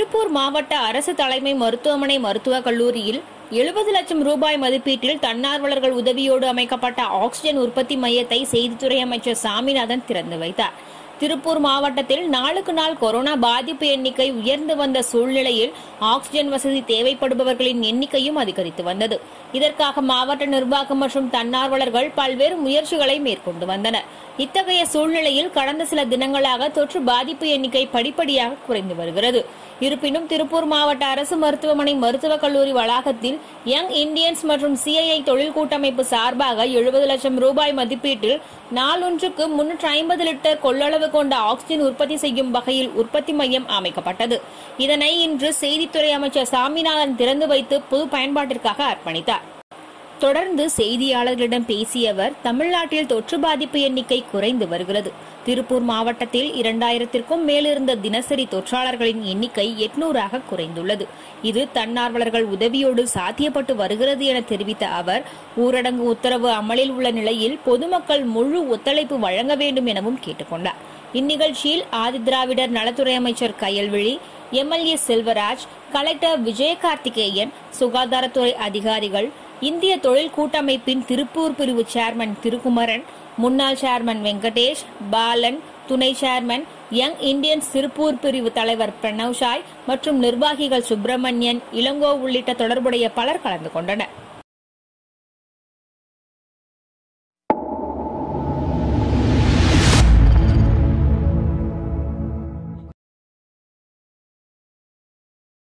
திருப்பூர் மாவட்ட அரசு தலைமை மருத்துவமனை மருத்துவக் கல்லூரியில் எழுபது லட்சம் ரூபாய் மதிப்பீட்டில் தன்னார்வலர்கள் உதவியோடு அமைக்கப்பட்ட ஆக்ஸிஜன் உற்பத்தி மையத்தை செய்தித்துறை அமைச்சர் சாமிநாதன் திறந்து வைத்தார் திருப்பூர் மாவட்டத்தில் நாளுக்கு நாள் கொரோனா பாதிப்பு எண்ணிக்கை உயர்ந்து வந்த சூழ்நிலையில் ஆக்ஸிஜன் வசதி தேவைப்படுபவர்களின் எண்ணிக்கையும் அதிகரித்து வந்தது இதற்காக மாவட்ட நிர்வாகம் மற்றும் தன்னார்வலர்கள் பல்வேறு முயற்சிகளை மேற்கொண்டு வந்தனர் இத்தகைய சூழ்நிலையில் கடந்த சில தினங்களாக தொற்று பாதிப்பு எண்ணிக்கை படிப்படியாக குறைந்து வருகிறது இருப்பினும் திருப்பூர் மாவட்ட அரசு மருத்துவமனை மருத்துவக் கல்லூரி வளாகத்தில் யங் இந்தியன்ஸ் மற்றும் சிஐஐ தொழில் கூட்டமைப்பு சார்பாக எழுபது லட்சம் ரூபாய் மதிப்பீட்டில் நாளொன்றுக்கு முன்னூற்று ஐம்பது லிட்டர் கொள்ளளவு கொண்ட ஆக்ஸிஜன் உற்பத்தி செய்யும் வகையில் உற்பத்தி மையம் அமைக்கப்பட்டது இதனை இன்று செய்தித்துறை அமைச்சர் சாமிநாதன் திறந்து வைத்து பொது பயன்பாட்டிற்காக அர்ப்பணித்தார் தொடர்ந்து செய்தியாளர்களிடம் பேசிய அவர் தமிழ்நாட்டில் தொற்று பாதிப்பு எண்ணிக்கை குறைந்து வருகிறது திருப்பூர் மாவட்டத்தில் இரண்டாயிரத்திற்கும் மேலிருந்த தினசரி தொற்றாளர்களின் எண்ணிக்கை எட்நூறாக குறைந்துள்ளது இது தன்னார்வலர்கள் உதவியோடு சாத்தியப்பட்டு வருகிறது என தெரிவித்த அவர் ஊரடங்கு உத்தரவு அமலில் உள்ள நிலையில் பொதுமக்கள் முழு ஒத்துழைப்பு வழங்க வேண்டும் எனவும் கேட்டுக்கொண்டார் இந்நிகழ்ச்சியில் ஆதிதிராவிடர் நலத்துறை அமைச்சர் கயல்விழி எம்எல்ஏ செல்வராஜ் கலெக்டர் விஜயகார்த்திகேயன் சுகாதாரத்துறை அதிகாரிகள் இந்திய தொழில் கூட்டமைப்பின் திருப்பூர் பிரிவு சேர்மன் திருக்குமரன் முன்னாள் சேர்மன் வெங்கடேஷ் பாலன் துணை சேர்மன் யங் இந்தியன்ஸ் திருப்பூர் பிரிவு தலைவர் பிரணவ் ஷாய் மற்றும் நிர்வாகிகள் சுப்பிரமணியன் இளங்கோ உள்ளிட்ட தொடர்புடைய பலர் கலந்து கொண்டனர்